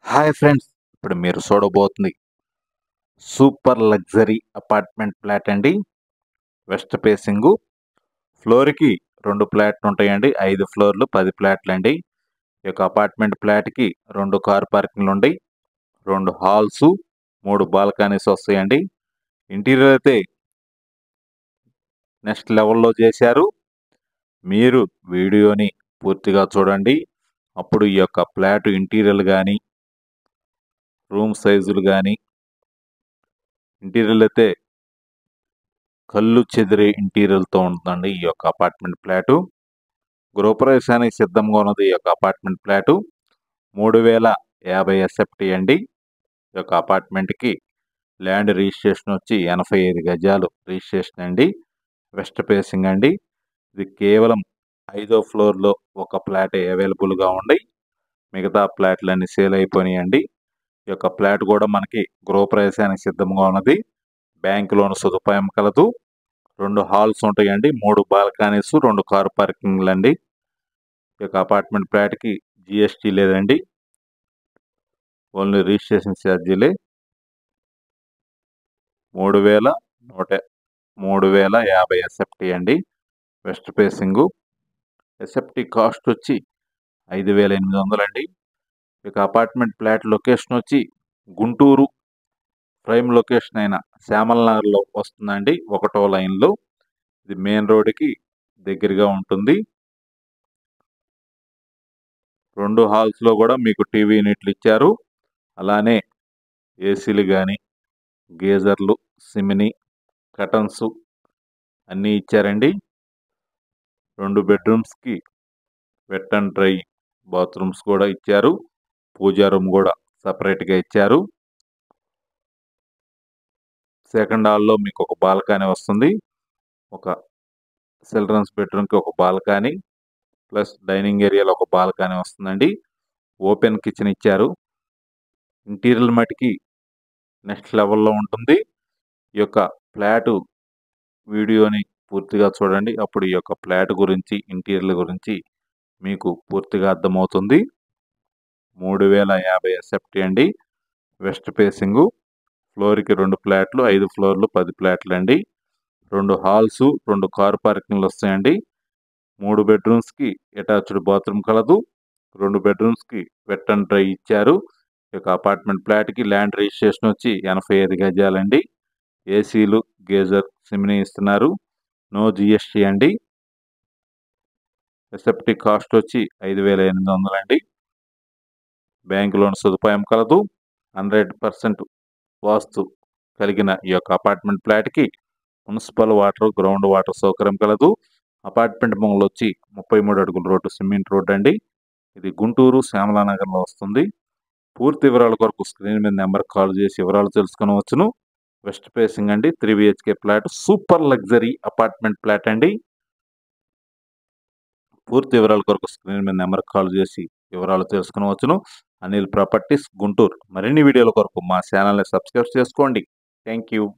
hi friends ఇప్పుడు మీరు చూడబోతుంది సూపర్ లగ్జరీ అపార్ట్మెంట్ ఫ్లాట్ అండి వెస్ట్ ఫేసింగ్ ఫ్లోర్కి రెండు ఫ్లాట్లు ఉంటాయండి ఐదు ఫ్లోర్లు పది ఫ్లాట్లు అండి ఈ యొక్క అపార్ట్మెంట్ ఫ్లాట్కి రెండు కార్ పార్కింగ్లు ఉంటాయి రెండు హాల్స్ మూడు బాల్కనీస్ వస్తాయండి ఇంటీరియర్ అయితే నెక్స్ట్ లెవెల్లో చేశారు మీరు వీడియోని పూర్తిగా చూడండి అప్పుడు ఈ యొక్క ఫ్లాట్ ఇంటీరియర్ కానీ రూమ్ సైజులు కానీ ఇంటీరియర్ అయితే కళ్ళు చెదిరే ఇంటీరియర్తో ఉంటుందండి ఈ యొక్క అపార్ట్మెంట్ ఫ్లాటు గృహప్రవేశానికి సిద్ధంగా ఉన్నది ఈ యొక్క అపార్ట్మెంట్ ఫ్లాటు మూడు వేల యాభై ఎస్ఎఫ్టీ అండి ఈ యొక్క అపార్ట్మెంట్కి ల్యాండ్ రిజిస్ట్రేషన్ వచ్చి ఎనభై ఐదు గజాలు రిజిస్ట్రేషన్ అండి వెస్ట్ ఫేసింగ్ అండి ఇది కేవలం ఐదో ఫ్లోర్లో ఒక ఫ్లాట్ అవైలబుల్గా ఉన్నాయి మిగతా ఫ్లాట్లన్నీ సేల్ అయిపోయినాయండి ఈ యొక్క ఫ్లాట్ కూడా మనకి గృహప్రవేశానికి సిద్ధంగా ఉన్నది బ్యాంక్ లోన్ సదుపాయం కలదు రెండు హాల్స్ ఉంటాయండి మూడు బాల్కనీస్ రెండు కారు పార్కింగ్లు అండి ఈ యొక్క అపార్ట్మెంట్ ఫ్లాట్కి జిఎస్టీ లేదండి ఓన్లీ రిజిస్ట్రేషన్ ఛార్జీలే మూడు వేల నూట మూడు వేల యాభై ఎస్ఎఫ్టీ అండి వెస్ట్ ఫేసింగు ఎస్ఎఫ్టీ కాస్ట్ వచ్చి ఐదు వేల ఎనిమిది వందలండి ఇక అపార్ట్మెంట్ ఫ్లాట్ లొకేషన్ వచ్చి గుంటూరు ప్రైమ్ లొకేషన్ అయిన శ్యామల్ నగర్లో వస్తుందండి ఒకటో లైన్లో ఇది మెయిన్ రోడ్డుకి దగ్గరగా ఉంటుంది రెండు హాల్స్లో కూడా మీకు టీవీ యూనిట్లు ఇచ్చారు అలానే ఏసీలు కానీ గేజర్లు సిమిని కటన్స్ అన్నీ ఇచ్చారండి రెండు బెడ్రూమ్స్కి వెట్ అండ్ డ్రై బాత్రూమ్స్ కూడా ఇచ్చారు పూజా రూమ్ కూడా సపరేట్గా ఇచ్చారు సెకండ్ హాల్లో మీకు ఒక బాల్కనీ వస్తుంది ఒక చిల్డ్రన్స్ బెడ్రూమ్కి ఒక బాల్కనీ ప్లస్ డైనింగ్ ఏరియాలో ఒక బాల్కనీ వస్తుందండి ఓపెన్ కిచెన్ ఇచ్చారు ఇంటీరియర్ మటుకి నెక్స్ట్ లెవెల్లో ఉంటుంది ఈ యొక్క ఫ్లాట్ వీడియోని పూర్తిగా చూడండి అప్పుడు ఈ యొక్క ఫ్లాట్ గురించి ఇంటీరియర్ గురించి మీకు పూర్తిగా అర్థమవుతుంది మూడు వేల యాభై ఎస్ఎఫ్టీ అండి వెస్ట్ ఫేసింగు ఫ్లోర్కి రెండు ఫ్లాట్లు ఐదు ఫ్లోర్లు పది ఫ్లాట్లు అండి రెండు హాల్స్ రెండు కార్ పార్కింగ్లు వస్తాయండి మూడు బెడ్రూమ్స్కి అటాచ్డ్ బాత్రూమ్ కలదు రెండు బెడ్రూమ్స్కి వెట్ అండ్ డ్రై ఇచ్చారు ఈ యొక్క అపార్ట్మెంట్ ఫ్లాట్కి ల్యాండ్ రిజిస్ట్రేషన్ వచ్చి ఎనభై ఐదు గజాలండి ఏసీలు గేజర్ సిమిని ఇస్తున్నారు నో జిఎస్టీ అండి ఎసెప్టీ కాస్ట్ వచ్చి ఐదు వేల ఎనిమిది వందలండి బ్యాంక్ లోన్ సదుపాయం కలదు హండ్రెడ్ పర్సెంట్ వాస్తు కలిగిన ఈ యొక్క అపార్ట్మెంట్ ఫ్లాట్కి మున్సిపల్ వాటర్ గ్రౌండ్ వాటర్ సౌకర్యం కలదు అపార్ట్మెంట్ మొంగలు వచ్చి ముప్పై మూడు అడుగుల రోడ్డు సిమెంట్ రోడ్ అండి ఇది గుంటూరు శ్యామలానగర్లో వస్తుంది పూర్తి వివరాల కొరకు స్క్రీన్ మీద నెంబర్ కాల్ చేసి వివరాలు తెలుసుకొనవచ్చును వెస్ట్ ఫేసింగ్ అండి three BHK flat super luxury apartment flat అండి పూర్తి వివరాల కొరకు స్క్రీన్ మీద నెంబర్ కాల్ చేసి వివరాలు తెలుసుకునవచ్చును అనిల్ ప్రాపర్టీస్ గుంటూరు మరిన్ని వీడియోల కొరకు మా ఛానల్ని సబ్స్క్రైబ్ చేసుకోండి థ్యాంక్ యూ